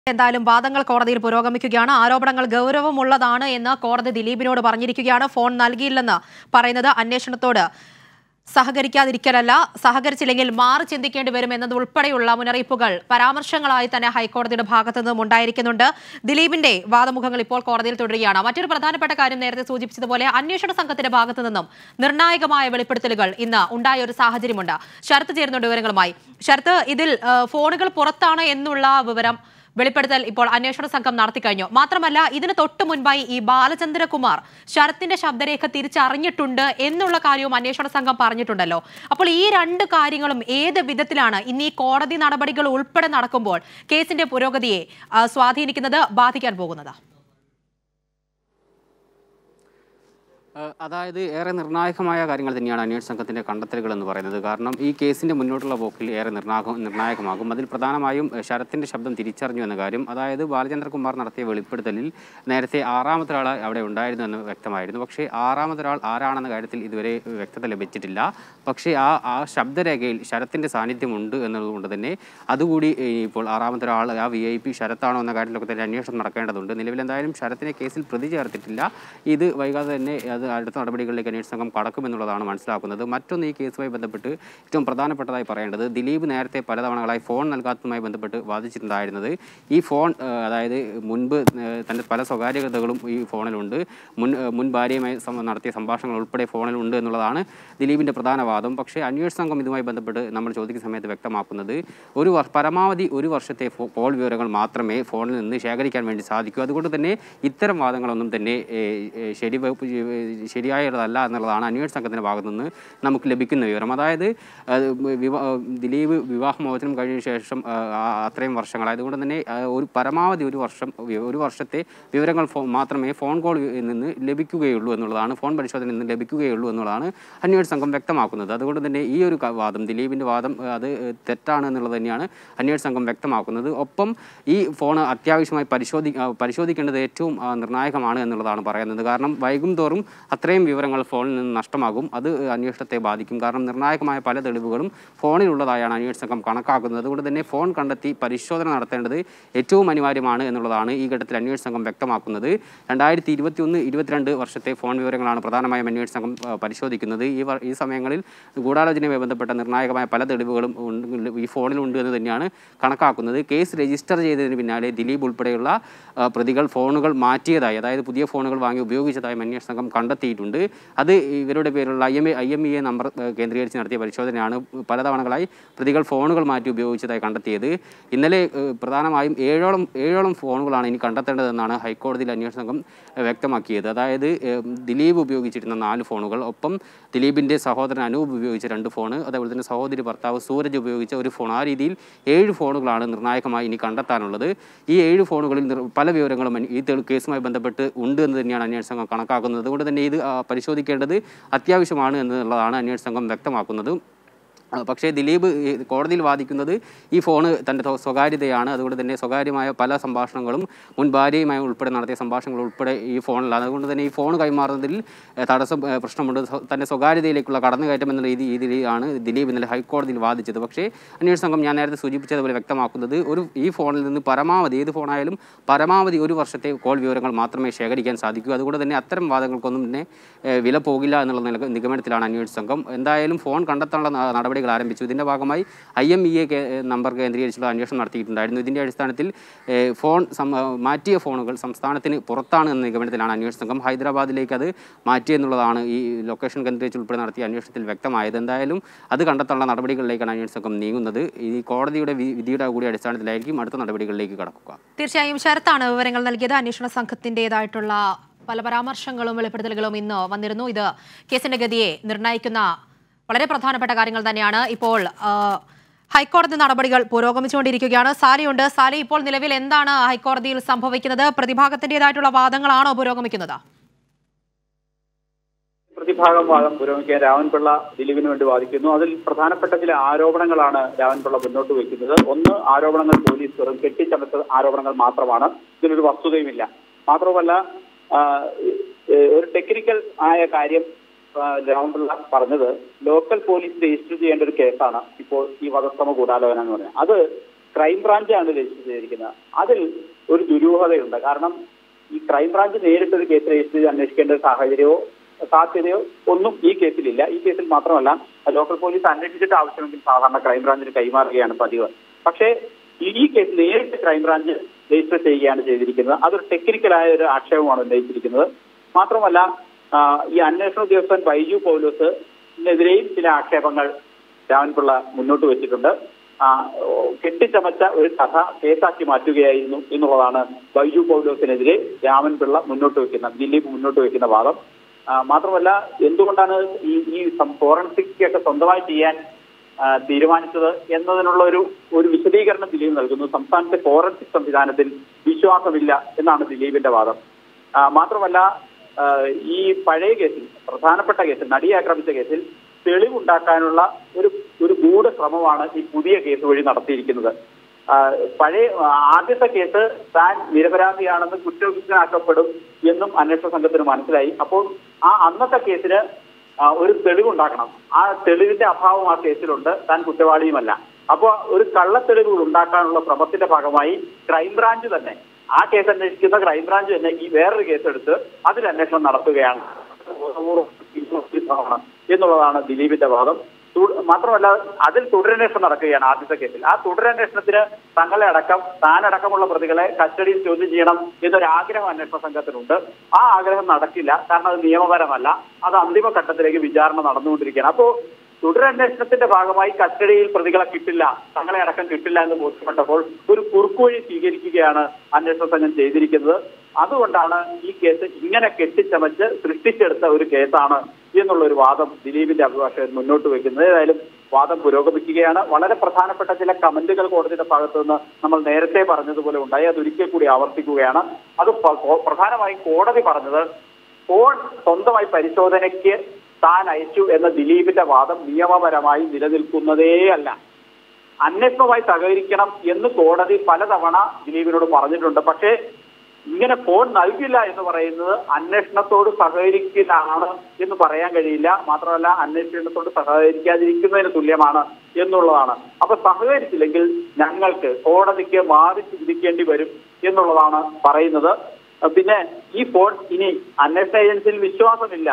എന്തായാലും വാദങ്ങൾ കോടതിയിൽ പുരോഗമിക്കുകയാണ് ആരോപണങ്ങൾ ഗൗരവമുള്ളതാണ് എന്ന് കോടതി ദിലീപിനോട് പറഞ്ഞിരിക്കുകയാണ് ഫോൺ നൽകിയില്ലെന്ന് പറയുന്നത് അന്വേഷണത്തോട് സഹകരിക്കാതിരിക്കലല്ല സഹകരിച്ചില്ലെങ്കിൽ മാറി ചിന്തിക്കേണ്ടി വരും എന്നതുൾപ്പെടെയുള്ള മുന്നറിയിപ്പുകൾ പരാമർശങ്ങളായി തന്നെ ഹൈക്കോടതിയുടെ ഭാഗത്തു നിന്നും ഉണ്ടായിരിക്കുന്നുണ്ട് ദിലീപിന്റെ വാദമുഖങ്ങൾ ഇപ്പോൾ കോടതിയിൽ തുടരുകയാണ് മറ്റൊരു പ്രധാനപ്പെട്ട കാര്യം നേരത്തെ സൂചിപ്പിച്ചതുപോലെ അന്വേഷണ സംഘത്തിന്റെ ഭാഗത്തു നിന്നും നിർണായകമായ വെളിപ്പെടുത്തലുകൾ ഇന്ന് ഉണ്ടായ ഒരു സാഹചര്യമുണ്ട് ശരത്ത് ചേരുന്നുണ്ട് വിവരങ്ങളുമായി ശരത്ത് ഇതിൽ ആ, ഫോണുകൾ പുറത്താണ് എന്നുള്ള വിവരം വെളിപ്പെടുത്തൽ ഇപ്പോൾ അന്വേഷണ സംഘം നടത്തിക്കഴിഞ്ഞു മാത്രമല്ല ഇതിന് തൊട്ടു മുൻപായി ഈ ബാലചന്ദ്രകുമാർ ശരത്തിന്റെ ശബ്ദരേഖ തിരിച്ചറിഞ്ഞിട്ടുണ്ട് എന്നുള്ള കാര്യവും അന്വേഷണ സംഘം പറഞ്ഞിട്ടുണ്ടല്ലോ അപ്പോൾ ഈ രണ്ട് കാര്യങ്ങളും ഏത് വിധത്തിലാണ് ഇന്ന് ഈ കോടതി നടപടികൾ ഉൾപ്പെടെ നടക്കുമ്പോൾ കേസിന്റെ പുരോഗതിയെ ആ, സ്വാധീനിക്കുന്നത് ബാധിക്കാൻ പോകുന്നത് ഏഹ് അതായത് ഏറെ നിർണായകമായ കാര്യങ്ങൾ തന്നെയാണ് അന്വേഷണ സംഘത്തിൻ്റെ കണ്ടെത്തലുകൾ എന്ന് പറയുന്നത് കാരണം ഈ കേസിൻ്റെ മുന്നോട്ടുള്ള പോക്കിൽ ഏറെ നിർണായക നിർണായകമാകും അതിൽ പ്രധാനമായും ഏഹ് ശരത്തിൻ്റെ ശബ്ദം തിരിച്ചറിഞ്ഞു എന്ന കാര്യം അതായത് ബാലചന്ദ്രകുമാർ നടത്തിയ വെളിപ്പെടുത്തലിൽ നേരത്തെ ആറാമത്തെ ഒരാൾ അവിടെ ഉണ്ടായിരുന്നു എന്ന് വ്യക്തമായിരുന്നു പക്ഷേ ആറാമത്തെ ഒരാൾ ആരാണെന്ന കാര്യത്തിൽ ഇതുവരെ വ്യക്തത ലഭിച്ചിട്ടില്ല പക്ഷേ ആ ആ ശബ്ദരേഖയിൽ ശരത്തിൻ്റെ സാന്നിധ്യമുണ്ട് എന്നതുകൊണ്ട് തന്നെ അതുകൂടി ഏഹ് ഇപ്പോൾ ആറാമത്തെ ഒരാൾ ആ വി ഐ പി ശരത്താണോ എന്ന കാര്യത്തിലൊക്കെ തന്നെ അന്വേഷണം നടക്കേണ്ടതുണ്ട് നിലവിൽ എന്തായാലും ശരത്തിനെ കേസിൽ പ്രതി ചേർത്തിട്ടില്ല ഇത് വൈകാതെ തന്നെ അത് അടുത്ത നടപടികളിലേക്ക് അന്വേഷണ സംഘം കടക്കുമെന്നുള്ളതാണ് മനസ്സിലാക്കുന്നത് മറ്റൊന്ന് ഈ കേസുമായി ബന്ധപ്പെട്ട് ഏറ്റവും പ്രധാനപ്പെട്ടതായി പറയേണ്ടത് ദിലീപ് നേരത്തെ പലതവണകളായി ഫോൺ നൽകാത്തതുമായി ബന്ധപ്പെട്ട് വാദിച്ചിട്ടുണ്ടായിരുന്നത് ഈ ഫോൺ ഏഹ്, അതായത് മുൻപ് ഏഹ്, തൻ്റെ പല സ്വകാര്യതകളും ഈ ഫോണിലുണ്ട് മുൻ ഏഹ്, മുൻ ഭാര്യയുമായി സം- നടത്തിയ സംഭാഷണങ്ങൾ ഉൾപ്പെടെ ഫോണിലുണ്ട് എന്നുള്ളതാണ് ദിലീപിൻ്റെ പ്രധാന വാദം പക്ഷേ അന്വേഷണ സംഘം ഇതുമായി ബന്ധപ്പെട്ട് നമ്മൾ ചോദിക്കുന്ന സമയത്ത് വ്യക്തമാക്കുന്നത് ഒരു വർ പരമാവധി ഒരു വർഷത്തെ ഫോ- കോൾ വിവരങ്ങൾ മാത്രമേ ഫോണിൽ നിന്ന് ശേഖരിക്കാൻ വേണ്ടി സാധിക്കൂ അതുകൊണ്ട് തന്നെ ഇത്തരം വാദങ്ങളൊന്നും തന്നെ ഏഹ്, ഏഹ്, ശരി ശരിയായതല്ല എന്നുള്ളതാണ് അന്വേഷണ സംഘത്തിൻ്റെ ഭാഗത്തു നിന്ന് നമുക്ക് ലഭിക്കുന്ന വിവരം അതായത് അത് വിവാ ദിലീപ് വിവാഹമോചനം കഴിഞ്ഞ ശേഷം ആ, ആ, അത്രയും വർഷങ്ങളായി അതുകൊണ്ട് തന്നെ ആ, ഒരു പരമാവധി ഒരു വർഷം വി- ഒരു വർഷത്തെ വിവരങ്ങൾ ഫോ മാത്രമേ ഫോൺ കോൾ നിന്ന് ലഭിക്കുകയുള്ളൂ എന്നുള്ളതാണ് ഫോൺ പരിശോധനയിൽ നിന്ന് ലഭിക്കുകയുള്ളൂ എന്നുള്ളതാണ് അന്വേഷണ സംഘം വ്യക്തമാക്കുന്നത് അതുകൊണ്ട് തന്നെ ഈ ഒരു ക- വാദം ദിലീപിൻ്റെ വാദം ആ, അത് തെറ്റാണ് എന്നുള്ളത് തന്നെയാണ് അന്വേഷണ സംഘം വ്യക്തമാക്കുന്നത് ഒപ്പം ഈ ഫോൺ അത്യാവശ്യമായി പരിശോധി ആ, പരിശോധിക്കേണ്ടത് ഏറ്റവും ആ, നിർണായകമാണ് എന്നുള്ളതാണ് പറയുന്നത് കാരണം വൈകും തോറും അത്രയും വിവരങ്ങൾ ഫോണിൽ നിന്ന് നഷ്ടമാകും അത് അന്വേഷണത്തെ ബാധിക്കും കാരണം നിർണായകമായ പല തെളിവുകളും ഫോണിലുള്ളതായാണ് അന്വേഷണ സംഘം കണക്കാക്കുന്നത് അതുകൊണ്ട് തന്നെ ഫോൺ കണ്ടെത്തി പരിശോധന നടത്തേണ്ടത് ഏറ്റവും അനിവാര്യമാണ് എന്നുള്ളതാണ് ഈ ഘട്ടത്തിൽ അന്വേഷണ സംഘം വ്യക്തമാക്കുന്നത് രണ്ടായിരത്തി ഇരുപത്തി ഒന്ന് ഇരുപത്തിരണ്ട് വർഷത്തെ ഫോൺ വിവരങ്ങളാണ് പ്രധാനമായും അന്വേഷണ സംഘം ആ, പരിശോധിക്കുന്നത് ഈ വർ- ഈ സമയങ്ങളിൽ ഗൂഢാലോചനയുമായി ബന്ധപ്പെട്ട നിർണായകമായ പല തെളിവുകളും ഉണ്ട് ഈ ഫോണിലുണ്ട് എന്ന് തന്നെയാണ് കണക്കാക്കുന്നത് കേസ് രജിസ്റ്റർ ചെയ്തതിന് പിന്നാലെ ദിലീപ് ഉൾപ്പെടെയുള്ള ആ, പ്രതികൾ ഫോണുകൾ മാറ്റിയതായി അതായത് പുതിയ ഫോണുകൾ വാങ്ങി ഉപയോഗിച്ചതായി അന്വേഷണ സംഘം കണ്ടെത്തിയിട്ടുണ്ട് അത് ഇവരുടെ പേരുള്ള I M I M E A number ആ, കേന്ദ്രീകരിച്ച് നടത്തിയ പരിശോധനയാണ് പലതവണകളായി പ്രതികൾ ഫോണുകൾ മാറ്റി ഉപയോഗിച്ചതായി കണ്ടെത്തിയത് ഇന്നലെ ഏ, പ്രധാനമായും ഏഴോളം ഏഴോളം ഫോണുകളാണ് ഇനി കണ്ടെത്തേണ്ടതെന്നാണ് ഹൈക്കോടതിയിൽ അന്വേഷണ സംഘം ഏ, വ്യക്തമാക്കിയത് അതായത് ഏ, ദിലീപ് ഉപയോഗിച്ചിരുന്ന നാല് ഫോണുകൾ ഒപ്പം ദിലീപിൻ്റെ സഹോദരൻ അനൂപ് ഉപയോഗിച്ച രണ്ട് ഫോണ് അതേപോലെ തന്നെ സഹോദരി ഭർത്താവ് സൂരജ് ഉപയോഗിച്ച ഒരു ഫോൺ ആ രീതിയിൽ ഏഴ് ഫോണുകളാണ് നിർണായകമായി ഇനി കണ്ടെത്താനുള്ളത് ഈ ഏഴ് ഫോണുകളിൽ നിർ- പല വിവരങ്ങളും അന്വ- ഈ തെളി കേസുമായി ബന്ധപ്പെട്ട് ഉണ്ട് എന്ന് തന്നെയാണ് അന്വേഷണ സംഘം കണക്കാക്കുന്നത് അതുകൊണ്ട് തന്നെ ഇത് ആ, പരിശോധിക്കേണ്ടത് അത്യാവശ്യമാണ് എന്നുള്ളതാണ് അന്വേഷണ സംഘം വ്യക്തമാക്കുന്നത് ആ, പക്ഷേ ദിലീപ് ഈ കോടതിയിൽ വാദിക്കുന്നത് ഈ ഫോണ് തൻ്റെ സ്വ- സ്വകാര്യതയാണ് അതുകൊണ്ട് തന്നെ സ്വകാര്യമായ പല സംഭാഷണങ്ങളും മുൻ ഭാര്യയുമായി ഉൾപ്പെടെ നടത്തിയ സംഭാഷണങ്ങൾ ഉൾപ്പെടെ ഈ ഫോണിലാണ് അതുകൊണ്ട് തന്നെ ഈ ഫോൺ കൈമാറുന്നതിൽ ഏ, തടസ്സം ഏ, പ്രശ്നമുണ്ട് സ്വ- തൻ്റെ സ്വകാര്യതയിലേക്കുള്ള കടന്നുകയറ്റം എന്ന രീതി രീതിയിലാണ് ദിലീപ് ഇന്നലെ ഹൈക്കോടതിയിൽ വാദിച്ചത് പക്ഷേ അന്വേഷണ സംഘം ഞാൻ നേരത്തെ സൂചിപ്പിച്ചതുപോലെ വ്യക്തമാക്കുന്നത് ഒരു ഈ ഫോണിൽ നിന്ന് പരമാവധി ഏത് ഫോണായാലും പരമാവധി ഒരു വർഷത്തെ കോൾ വിവരങ്ങൾ മാത്രമേ ശേഖരിക്കാൻ സാധിക്കൂ അതുകൊണ്ട് തന്നെ അത്തരം വാദങ്ങൾക്കൊന്നും തന്നെ ഏ, വില പോകില്ല എന്നുള്ള നില നിഗമനത്തിലാണ് അന്വേഷണ സംഘം എന്തായാലും ഫോൺ കണ്ടെത്താനുള്ള ന- നടപടികൾ ആരംഭിച്ചു ഇതിൻ്റെ ഭാഗമായി I M E A number കേന്ദ്രീകരിച്ചുള്ള അന്വേഷണം നടത്തിയിട്ടുണ്ടായിരുന്നു ഇതിൻ്റെ അടിസ്ഥാനത്തിൽ ഏ, ഫോൺ സം- ആ, മാറ്റിയ ഫോണുകൾ സംസ്ഥാനത്തിന് പുറത്താണ് എന്ന നിഗമനത്തിലാണ് അന്വേഷണ സംഘം ഹൈദരാബാദിലേക്ക് അത് മാറ്റിയെന്നുള്ളതാണ് ഈ ലൊക്കേഷൻ കേന്ദ്രീകരിച്ച് ഉൾപ്പെടെ നടത്തിയ അന്വേഷണത്തിൽ വ്യക്തമായത് എന്തായാലും അത് കണ്ടെത്താനുള്ള നടപടികളിലേക്കാണ് അന്വേഷണ സംഘം നീങ്ങുന്നത് ഈ കോടതിയുടെ വി- വിധിയുടെ കൂടി അടിസ്ഥാനത്തിലായിരിക്കും അടുത്ത നടപടികളിലേക്ക് കടക്കുക തീർച്ചയായും ശരത്താണ് വിവരങ്ങൾ നൽകിയത് അന്വേഷണ സംഘത്തിൻ്റെതായിട്ടുള്ള പല പരാമർശങ്ങളും വെളിപ്പെടുത്തലുകളും ഇന്ന് വന്നിരുന്നു ഇത് കേസിന്റെ ഗതിയെ നിർണ്ണയിക്കുന്ന വളരെ പ്രധാനപ്പെട്ട കാര്യങ്ങൾ തന്നെയാണ് ഇപ്പോൾ ആ, ഹൈക്കോടതി നടപടികൾ പുരോഗമിച്ചുകൊണ്ടിരിക്കുകയാണ് സാലിയുണ്ട് സാലി ഇപ്പോൾ നിലവിൽ എന്താണ് ഹൈക്കോടതിയിൽ സംഭവിക്കുന്നത് പ്രതിഭാഗത്തിൻ്റെതായിട്ടുള്ള വാദങ്ങളാണോ പുരോഗമിക്കുന്നത് പ്രതിഭാഗം വാദം പുരോഗമിക്കാൻ രാവൻപിള്ള ദിലീപിന് വേണ്ടി വാദിക്കുന്നു അതിൽ പ്രധാനപ്പെട്ട ചില ആരോപണങ്ങളാണ് രാവൻപിള്ള മുന്നോട്ട് വയ്ക്കുന്നത് ഒന്ന് ആരോപണങ്ങൾ പോലീസ് വെറും കെട്ടിച്ചമച്ച ആരോപണങ്ങൾ മാത്രമാണ് ഇതിനൊരു വസ്തുതയുമില്ല മാത്രമല്ല ആ, ഏഹ്, ഒരു ടെക്നിക്കൽ ആയ കാര്യം ആ, രാമപിള്ള പറഞ്ഞത് ലോക്കൽ പോലീസ് രജിസ്റ്റർ ചെയ്യേണ്ട ഒരു കേസാണ് ഇപ്പോൾ ഈ വധശ്രമ ഗൂഢാലോചന എന്ന് പറഞ്ഞത് അത് ക്രൈംബ്രാഞ്ചാണ് രജിസ്റ്റർ ചെയ്തിരിക്കുന്നത് അതിൽ ഒരു ദുരൂഹതയുണ്ട് കാരണം ഈ ക്രൈംബ്രാഞ്ച് നേരിട്ട് ഒരു കേസ് രജിസ്റ്റർ ചെയ്ത് അന്വേഷിക്കേണ്ട ഒരു സാഹചര്യമോ സാധ്യതയോ ഒന്നും ഈ കേസിലില്ല ഈ കേസിൽ മാത്രമല്ല ലോക്കൽ പോലീസ് അന്വേഷിച്ചിട്ട് ആവശ്യമെങ്കിൽ സാധാരണ ക്രൈംബ്രാഞ്ചിന് കൈമാറുകയാണ് പതിവ് പക്ഷേ ഈ- ഈ കേസ് നേരിട്ട് ക്രൈംബ്രാഞ്ച് രജിസ്റ്റർ ചെയ്യുകയാണ് ചെയ്തിരിക്കുന്നത് അതൊരു ടെക്നിക്കലായ ഒരു ആക്ഷേപമാണ് ഉന്നയിച്ചിരിക്കുന്നത് മാത്രമല്ല ആ, ഈ അന്വേഷണ ഉദ്യോഗസ്ഥൻ ബൈജു പൗലോസിനെതിരെയും ചില ആക്ഷേപങ്ങൾ രാമൻപിള്ള മുന്നോട്ട് വെച്ചിട്ടുണ്ട് ആ, ഓ, കെട്ടിച്ചമച്ച ഒരു കഥ കേസാക്കി മാറ്റുകയായിരുന്നു എന്നുള്ളതാണ് ബൈജു പൗലോസിനെതിരെ രാമൻപിള്ള മുന്നോട്ട് വെക്കുന്ന ദിലീപ് മുന്നോട്ട് വെക്കുന്ന വാദം ആ, മാത്രമല്ല എന്തുകൊണ്ടാണ് ഈ ഈ ഫോറൻസിക് ഒക്കെ സ്വന്തമായി ചെയ്യാൻ ആ, തീരുമാനിച്ചത് എന്നതിനുള്ള ഒരു ഒരു വിശദീകരണം ദിലീപ് നൽകുന്നു സംസ്ഥാനത്തെ ഫോറൻസിക് സംവിധാനത്തിൽ വിശ്വാസമില്ല എന്നാണ് ദിലീപിന്റെ വാദം ആ, മാത്രമല്ല ആ, ഈ പഴയ കേസിൽ പ്രധാനപ്പെട്ട കേസിൽ നടിയെ ആക്രമിച്ച കേസിൽ തെളിവുണ്ടാക്കാനുള്ള ഒരു ഒരു ഗൂഢശ്രമമാണ് ഈ പുതിയ കേസ് വഴി നടത്തിയിരിക്കുന്നത് ആ, പഴയ ആദ്യത്തെ കേസ് താൻ നിരപരാധിയാണെന്ന് കുറ്റവിമുക്തനാക്കപ്പെടും എന്നും അന്വേഷണ സംഘത്തിന് മനസ്സിലായി അപ്പോൾ ആ അന്നത്തെ കേസിന് ആ, ഒരു തെളിവുണ്ടാക്കണം ആ തെളിവിന്റെ അഭാവം ആ കേസിലുണ്ട് താൻ കുറ്റവാളിയുമല്ല അപ്പോൾ ഒരു കള്ളത്തെളിവുകൾ ഉണ്ടാക്കാനുള്ള ശ്രമത്തിന്റെ ഭാഗമായി ക്രൈംബ്രാഞ്ച് തന്നെ ആ കേസ് അന്വേഷിക്കുന്ന ക്രൈംബ്രാഞ്ച് തന്നെ ഈ വേറൊരു കേസ് എടുത്ത് അതിൽ അന്വേഷണം നടത്തുകയാണ് എന്നുള്ളതാണ് ദിലീപിന്റെ വാദം തു- മാത്രമല്ല അതിൽ തുടരന്വേഷണം നടക്കുകയാണ് ആദ്യത്തെ കേസിൽ ആ തുടരന്വേഷണത്തിന് തങ്ങളെ അടക്കം താനടക്കമുള്ള പ്രതികളെ കസ്റ്റഡിയിൽ ചോദ്യം ചെയ്യണം എന്നൊരു ആഗ്രഹം അന്വേഷണ സംഘത്തിനുണ്ട് ആ ആഗ്രഹം നടക്കില്ല കാരണം അത് നിയമപരമല്ല അത് അന്തിമ ഘട്ടത്തിലേക്ക് വിചാരണ നടന്നുകൊണ്ടിരിക്കുകയാണ് അപ്പോ തുടരന്വേഷണത്തിന്റെ ഭാഗമായി കസ്റ്റഡിയിൽ പ്രതികളെ കിട്ടില്ല തങ്ങളെ അടക്കം കിട്ടില്ല എന്ന് ബോധ്യപ്പെട്ടപ്പോൾ ഒരു കുറുക്കുവഴി സ്വീകരിക്കുകയാണ് അന്വേഷണ സംഘം ചെയ്തിരിക്കുന്നത് അതുകൊണ്ടാണ് ഈ കേസ് ഇങ്ങനെ കെട്ടിച്ചമച്ച് സൃഷ്ടിച്ചെടുത്ത ഒരു കേസാണ് എന്നുള്ള ഒരു വാദം ദിലീപിന്റെ അഭിഭാഷകൻ മുന്നോട്ട് വെക്കുന്നത് ഏതായാലും വാദം പുരോഗമിക്കുകയാണ് വളരെ പ്രധാനപ്പെട്ട ചില കമന്റുകൾ കോടതിയുടെ ഭാഗത്തു നിന്ന് നമ്മൾ നേരത്തെ പറഞ്ഞതുപോലെ ഉണ്ടായി അത് ഒരിക്കൽ കൂടി ആവർത്തിക്കുകയാണ് അത് പ- കോ- പ്രധാനമായും കോടതി പറഞ്ഞത് ഫോൺ സ്വന്തമായി പരിശോധനയ്ക്ക് താൻ അയച്ചു എന്ന ദിലീപിന്റെ വാദം നിയമപരമായി നിലനിൽക്കുന്നതേ അല്ല അന്വേഷണവുമായി സഹകരിക്കണം എന്ന് കോടതി പലതവണ ദിലീപിനോട് പറഞ്ഞിട്ടുണ്ട് പക്ഷേ ഇങ്ങനെ ഫോൺ നൽകില്ല എന്ന് പറയുന്നത് അന്വേഷണത്തോട് സഹകരിക്കലാണ് എന്ന് പറയാൻ കഴിയില്ല മാത്രമല്ല അന്വേഷണത്തോട് സഹകരിക്കാതിരിക്കുന്നതിന് തുല്യമാണ് എന്നുള്ളതാണ് അപ്പൊ സഹകരിച്ചില്ലെങ്കിൽ ഞങ്ങൾക്ക് കോടതിക്ക് മാറി ചിന്തിക്കേണ്ടി വരും എന്നുള്ളതാണ് പറയുന്നത് പിന്നെ ഈ ഫോൺ ഇനി അന്വേഷണ ഏജൻസിയിൽ വിശ്വാസമില്ല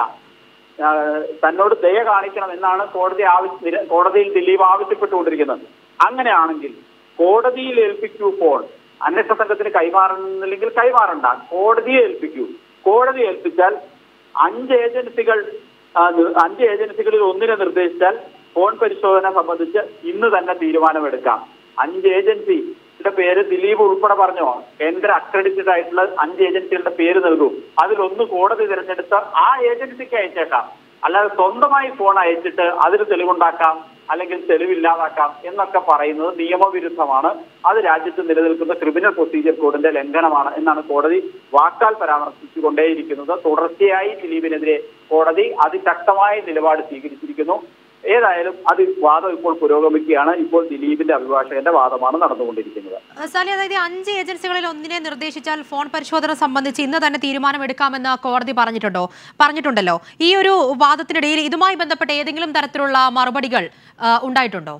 ആ, തന്നോട് ദയ കാണിക്കണം എന്നാണ് കോടതി ആവശ്യ കോടതിയിൽ ദിലീപ് ആവശ്യപ്പെട്ടുകൊണ്ടിരിക്കുന്നത് അങ്ങനെയാണെങ്കിൽ കോടതിയിൽ ഏൽപ്പിക്കൂ ഫോൺ അന്വേഷണ സംഘത്തിന് കൈമാറുന്നില്ലെങ്കിൽ കൈമാറണ്ട കോടതിയെ ഏൽപ്പിക്കൂ കോടതി ഏൽപ്പിച്ചാൽ അഞ്ച് ഏജൻസികൾ ആ, നി- അഞ്ച് ഏജൻസികളിൽ ഒന്നിനെ നിർദ്ദേശിച്ചാൽ ഫോൺ പരിശോധന സംബന്ധിച്ച് ഇന്ന് തന്നെ തീരുമാനമെടുക്കാം അഞ്ച് ഏജൻസിയുടെ പേര് ദിലീപ് ഉൾപ്പെടെ പറഞ്ഞോ കേന്ദ്ര അക്രഡിറ്റഡ് ആയിട്ടുള്ള അഞ്ച് ഏജൻസികളുടെ പേര് നൽകൂ അതിലൊന്ന് കോടതി തിരഞ്ഞെടുത്ത് ആ ഏജൻസിക്ക് അയച്ചേക്കാം അല്ലാതെ സ്വന്തമായി ഫോൺ അയച്ചിട്ട് അതിന് തെളിവുണ്ടാക്കാം അല്ലെങ്കിൽ തെളിവില്ലാതാക്കാം എന്നൊക്കെ പറയുന്നത് നിയമവിരുദ്ധമാണ് അത് രാജ്യത്ത് നിലനിൽക്കുന്ന ക്രിമിനൽ പ്രൊസീജിയർ കോഡിന്റെ ലംഘനമാണ് എന്നാണ് കോടതി വാക്കാൽ പരാമർശിച്ചുകൊണ്ടേയിരിക്കുന്നത് തുടർച്ചയായി ദിലീപിനെതിരെ കോടതി അതിശക്തമായ നിലപാട് സ്വീകരിച്ചിരിക്കുന്നു ഏതായാലും അത് വാദം ഇപ്പോൾ പുരോഗമിക്കുകയാണ് ഇപ്പോൾ ദിലീപിന്റെ അഭിഭാഷകന്റെ വാദമാണ് നടന്നുകൊണ്ടിരിക്കുന്നത് സാലി അതായത് ഈ അഞ്ച് ഏജൻസികളിൽ ഒന്നിനെ നിർദ്ദേശിച്ചാൽ ഫോൺ പരിശോധന സംബന്ധിച്ച് ഇന്ന് തന്നെ തീരുമാനമെടുക്കാമെന്ന് കോടതി പറഞ്ഞിട്ടുണ്ടോ പറഞ്ഞിട്ടുണ്ടല്ലോ ഈ ഒരു വാദത്തിനിടയിൽ ഇതുമായി ബന്ധപ്പെട്ട ഏതെങ്കിലും തരത്തിലുള്ള മറുപടികൾ ആ, ഉണ്ടായിട്ടുണ്ടോ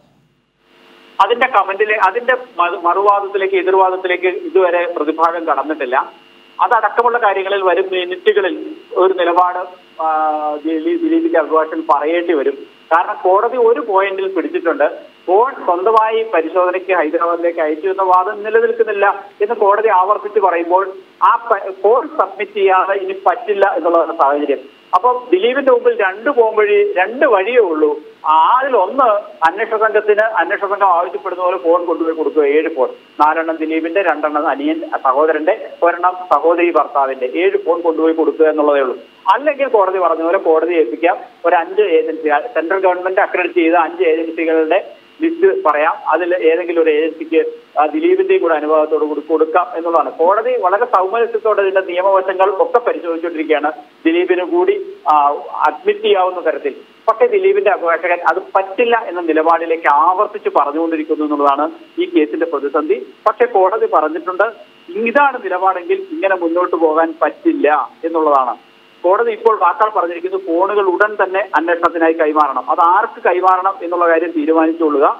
അതിന്റെ കമന്റിലെ അതിന്റെ മറു- മറുവാദത്തിലേക്ക് എതിർവാദത്തിലേക്ക് ഇതുവരെ പ്രതിഭാഗം കടന്നിട്ടില്ല അതടക്കമുള്ള കാര്യങ്ങളിൽ വരും മിനിറ്റുകളിൽ ഒരു നിലപാട് ആ, ദിലീ- ദിലീപിന്റെ അഭിഭാഷകൻ പറയേണ്ടി വരും കാരണം കോടതി ഒരു പോയിന്റിൽ പിടിച്ചിട്ടുണ്ട് ഫോൺ സ്വന്തമായി പരിശോധനയ്ക്ക് ഹൈദരാബാദിലേക്ക് അയച്ചു എന്ന വാദം നിലനിൽക്കുന്നില്ല എന്ന് കോടതി ആവർത്തിച്ച് പറയുമ്പോൾ ആ പ- ഫോൺ സബ്മിറ്റ് ചെയ്യാതെ ഇനി പറ്റില്ല എന്നുള്ളതാണ് സാഹചര്യം അപ്പം ദിലീപിന്റെ മുമ്പിൽ രണ്ട് പോംവഴി രണ്ട് വഴിയേ ഉള്ളൂ അതിൽ ഒന്ന് അന്വേഷണ സംഘത്തിന് അന്വേഷണ സംഘം ആവശ്യപ്പെടുന്ന പോലെ ഫോൺ കൊണ്ടുപോയി കൊടുക്കുക ഏഴ് ഫോൺ നാലെണ്ണം ദിലീപിന്റെ രണ്ടെണ്ണം അനിയൻ സഹോദരന്റെ ഒരെണ്ണം സഹോദരി ഭർത്താവിന്റെ ഏഴ് ഫോൺ കൊണ്ടുപോയി കൊടുക്കുക എന്നുള്ളതേ ഉള്ളൂ അല്ലെങ്കിൽ കോടതി പറഞ്ഞ പോലെ കോടതി ഏൽപ്പിക്കാം ഒരു അഞ്ച് ഏജൻസി സെൻട്രൽ ഗവൺമെന്റ് അക്രഡിറ്റ് ചെയ്ത അഞ്ച് ഏജൻസികളുടെ ലിസ്റ്റ് പറയാം അതിൽ ഏതെങ്കിലും ഒരു ഏജൻസിക്ക് ആ ദിലീപിന്റെയും കൂടെ അനുഭവത്തോട് കൂടി കൊടുക്കാം എന്നുള്ളതാണ് കോടതി വളരെ സൗമനസ്യത്തോടെ ഇതിന്റെ നിയമവശങ്ങൾ ഒക്കെ പരിശോധിച്ചുകൊണ്ടിരിക്കുകയാണ് ദിലീപിന് കൂടി അഡ്മിറ്റ് ചെയ്യാവുന്ന തരത്തിൽ പക്ഷേ ദിലീപിന്റെ അഭിഭാഷകൻ അത് പറ്റില്ല എന്ന നിലപാടിലേക്ക് ആവർത്തിച്ച് പറഞ്ഞുകൊണ്ടിരിക്കുന്നു എന്നുള്ളതാണ് ഈ കേസിന്റെ പ്രതിസന്ധി പക്ഷേ കോടതി പറഞ്ഞിട്ടുണ്ട് ഇതാണ് നിലപാടെങ്കിൽ ഇങ്ങനെ മുന്നോട്ട് പോകാൻ പറ്റില്ല എന്നുള്ളതാണ് കോടതി ഇപ്പോൾ വാക്കാൽ പറഞ്ഞിരിക്കുന്നു ഫോണുകൾ ഉടൻ തന്നെ അന്വേഷണത്തിനായി കൈമാറണം അത് ആർക്ക് കൈമാറണം എന്നുള്ള കാര്യം തീരുമാനിച്ചുകൊള്ളുക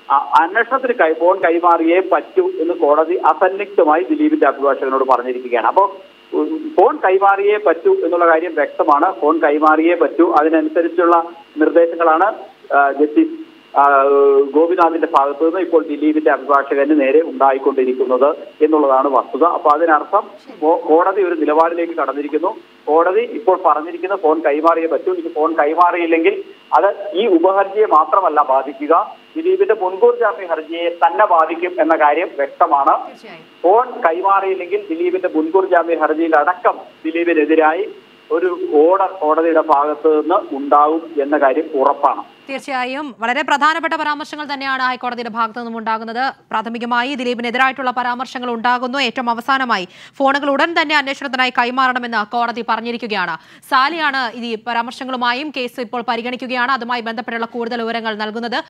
അ- അന്വേഷണത്തിന് കൈ ഫോൺ കൈമാറിയേ പറ്റൂ എന്ന് കോടതി അസന്നിഗ്ധമായി ദിലീപിന്റെ അഭിഭാഷകനോട് പറഞ്ഞിരിക്കുകയാണ് അപ്പോൾ ഉം, ഫോൺ കൈമാറിയേ പറ്റൂ എന്നുള്ള കാര്യം വ്യക്തമാണ് ഫോൺ കൈമാറിയേ പറ്റൂ അതിനനുസരിച്ചുള്ള നിർദ്ദേശങ്ങളാണ് ആ, ജസ്റ്റിസ് ആ, ഗോപിനാഥിന്റെ ഭാഗത്തു നിന്ന് ഇപ്പോൾ ദിലീപിന്റെ അഭിഭാഷകന് നേരെ ഉണ്ടായിക്കൊണ്ടിരിക്കുന്നത് എന്നുള്ളതാണ് വസ്തുത അപ്പൊ അതിനർത്ഥം കോ- കോടതി ഒരു നിലപാടിലേക്ക് കടന്നിരിക്കുന്നു കോടതി ഇപ്പോൾ പറഞ്ഞിരിക്കുന്ന ഫോൺ കൈമാറിയേ പറ്റൂ ഇനി ഫോൺ കൈമാറിയില്ലെങ്കിൽ അത് ഈ ഉപഹർജിയെ മാത്രമല്ല ബാധിക്കുക ദിലീപിന്റെ മുൻകൂർ ജാമ്യ ഹർജിയെ തന്നെ ബാധിക്കും എന്ന കാര്യം വ്യക്തമാണ് ഫോൺ കൈമാറിയില്ലെങ്കിൽ ദിലീപിന്റെ മുൻകൂർ ജാമ്യ ഹർജിയിൽ അടക്കം ദിലീപിനെതിരായി ഒരു ഓർഡർ കോടതിയുടെ ഭാഗത്ത് നിന്ന് ഉണ്ടാകും എന്ന കാര്യം ഉറപ്പാണ് തീർച്ചയായും വളരെ പ്രധാനപ്പെട്ട പരാമർശങ്ങൾ തന്നെയാണ് ഹൈക്കോടതിയുടെ ഭാഗത്തു നിന്നും ഉണ്ടാകുന്നത് പ്രാഥമികമായി ദിലീപിനെതിരായിട്ടുള്ള പരാമർശങ്ങൾ ഉണ്ടാകുന്നു ഏറ്റവും അവസാനമായി ഫോണുകൾ ഉടൻ തന്നെ അന്വേഷണത്തിനായി കൈമാറണമെന്ന് കോടതി പറഞ്ഞിരിക്കുകയാണ് സാലിയാണ് ഈ പരാമർശങ്ങളുമായും കേസ് ഇപ്പോൾ പരിഗണിക്കുകയാണ് അതുമായി ബന്ധപ്പെട്ടുള്ള കൂടുതൽ വിവരങ്ങൾ നൽകുന്നത്